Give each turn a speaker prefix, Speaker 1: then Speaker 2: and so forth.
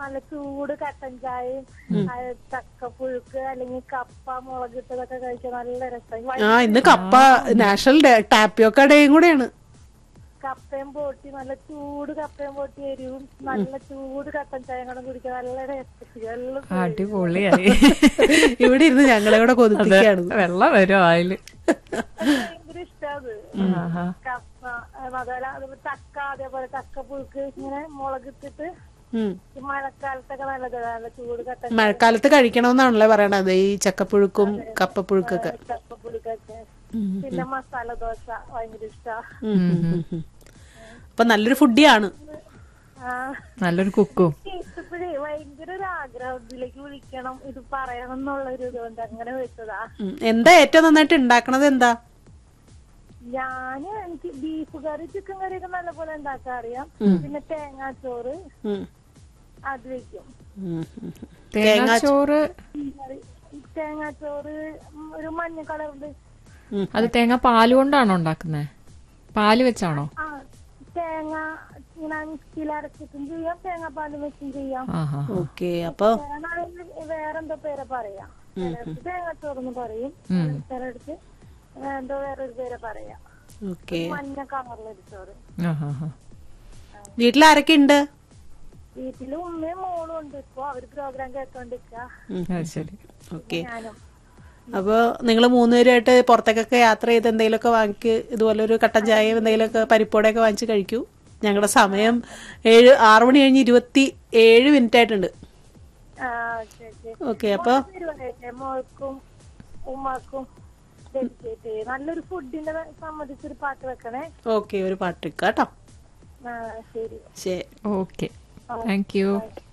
Speaker 1: നല്ല ചൂട് കട്ടൻ ചായയും ആ, ചക്കപ്പുഴുക്ക് അല്ലെങ്കിൽ കപ്പ മുളകിട്ടതൊക്കെ കഴിക്കാൻ നല്ല രസം
Speaker 2: ആ ഇന്ന് കപ്പ നാഷണൽ ടാപ്പിയോക്ക ഡേയും കൂടെയാണ്
Speaker 1: കപ്പയും പോട്ടി നല്ല ചൂട് കപ്പയും പോട്ടി എരിവും നല്ല ചൂട് കട്ടൻ ചായ കൂടെ കുടിക്കാൻ നല്ല രസം എല്ലാം
Speaker 3: അടിപൊളിയായി
Speaker 2: ഇവിടെ ഇരുന്ന് ഞങ്ങളെ കൂടെ കൊതിപ്പിക്കുകയാണ്
Speaker 3: വെള്ളം വരും ആയില്
Speaker 1: ഭയങ്കര ഇഷ്ടത്
Speaker 3: ആഹാ.
Speaker 1: കപ്പ അതുപോലെ അതുപോലെ ചക്ക അതേപോലെ ചക്കപ്പുഴുക്ക് ഇങ്ങനെ മുളകിട്ടിട്ട്
Speaker 2: ഉം.
Speaker 1: ഈ മഴക്കാലത്തൊക്കെ നല്ലത് നല്ല ചൂട് കട്ടൻ
Speaker 2: മഴക്കാലത്ത് കഴിക്കണമെന്നാണല്ലേ പറയണത് ഈ ചക്കപ്പുഴുക്കും കപ്പപ്പുഴുക്കൊക്കെ
Speaker 1: ചക്കപ്പുഴുക്കൊക്കെ പിന്നെ മസാല ദോശ ഭയങ്കര ഇഷ്ടാ
Speaker 2: ഉം, ഉം, ഉം, ഉം. അപ്പൊ നല്ലൊരു ഫുഡിയാണ്
Speaker 1: ആ
Speaker 3: നല്ലൊരു കുക്കും
Speaker 1: കേട്ടപ്പോഴേ ഭയങ്കര ഒരു ആഗ്രഹം ഇതിലേക്ക് വിളിക്കണം ഇത് പറയണം എന്നുള്ള ഒരു ഇതുകൊണ്ട് അങ്ങനെ വെച്ചതാ
Speaker 2: ഉം. എന്താ ഏറ്റവും നന്നായിട്ട് ഉണ്ടാക്കണത് എന്താ
Speaker 1: ഞാന് എനിക്ക് ബീഫ് കറി ചിക്കൻ കറിയൊക്കെ നല്ലപോലെ ഉണ്ടാക്കാൻ അറിയാം പിന്നെ തേങ്ങാച്ചോറ്
Speaker 2: ഉം.
Speaker 1: അത് വെക്കും
Speaker 2: ഉം, ഉം.
Speaker 3: തേങ്ങാച്ചോറ്
Speaker 1: കറി തേങ്ങാച്ചോറ് ഉം, ഒരു മഞ്ഞ കളറുണ്ട്
Speaker 3: അത് തേങ്ങ പാല് കൊണ്ടാണോ ഉണ്ടാക്കുന്നത് പാല് വെച്ചാണോ
Speaker 1: ആ തേങ്ങ ഇങ്ങനെ മിക്സിയിൽ അരച്ചിട്ടും ചെയ്യാം തേങ്ങാപ്പാലും വെച്ചും ചെയ്യാം
Speaker 3: ആഹാ
Speaker 2: ഓക്കെ അപ്പൊ
Speaker 1: തേങ്ങ വേറെന്തോ പേരെ പറയാം ചിലർക്ക് തേങ്ങാച്ചോറെന്ന് പറയും ചിലർക്ക് എന്തോ വേറൊരു പേരെ പറയാം
Speaker 2: ഓക്കെ
Speaker 1: മഞ്ഞ കളറിലൊരു ചോറ്
Speaker 3: ആഹാ ആഹാ.
Speaker 2: വീട്ടിൽ ആരൊക്കെ ഉണ്ട്
Speaker 1: വീട്ടില് ഉമ്മയും മോളും ഉണ്ട് ഇപ്പൊ അവര് പ്രോഗ്രാം കേട്ടോണ്ടിരിക്ക
Speaker 3: അത് ശരി
Speaker 2: ഓക്കെ
Speaker 1: ഞാനും
Speaker 2: അപ്പോൾ നിങ്ങൾ മൂന്നുപേരുമായിട്ട് പുറത്തേക്കൊക്കെ യാത്ര ചെയ്ത് എന്തെങ്കിലുമൊക്കെ വാങ്ങിക്ക് ഇതുപോലെ ഒരു കട്ടൻ ചായയും എന്തെങ്കിലുമൊക്കെ പരിപ്പോടെയൊക്കെ വാങ്ങിച്ച് കഴിക്കൂ ഞങ്ങളുടെ സമയം ഏഴ് ആറ് മണി കഴിഞ്ഞ് ഇരുപത്തി ഏഴ് മിനിറ്റ് ആയിട്ടുണ്ട്
Speaker 1: ആ, ഓക്കേ, ഓക്കേ.
Speaker 2: ഓക്കെ അപ്പോൾ
Speaker 1: മോൾക്ക് പറയട്ടെ, മോൾക്കും ഉമ്മാക്കും ഡെഡിക്കേറ്റ് ചെയ്യും നല്ലൊരു ഫുഡിന്റെ സംബന്ധിച്ചൊരു പാട്ട് വെക്കണേ
Speaker 2: ഓക്കെ ഒരു പാട്ട് കേട്ടോ
Speaker 1: ആ, ശരി
Speaker 2: ശരി
Speaker 3: ഓക്കെ താങ്ക് യു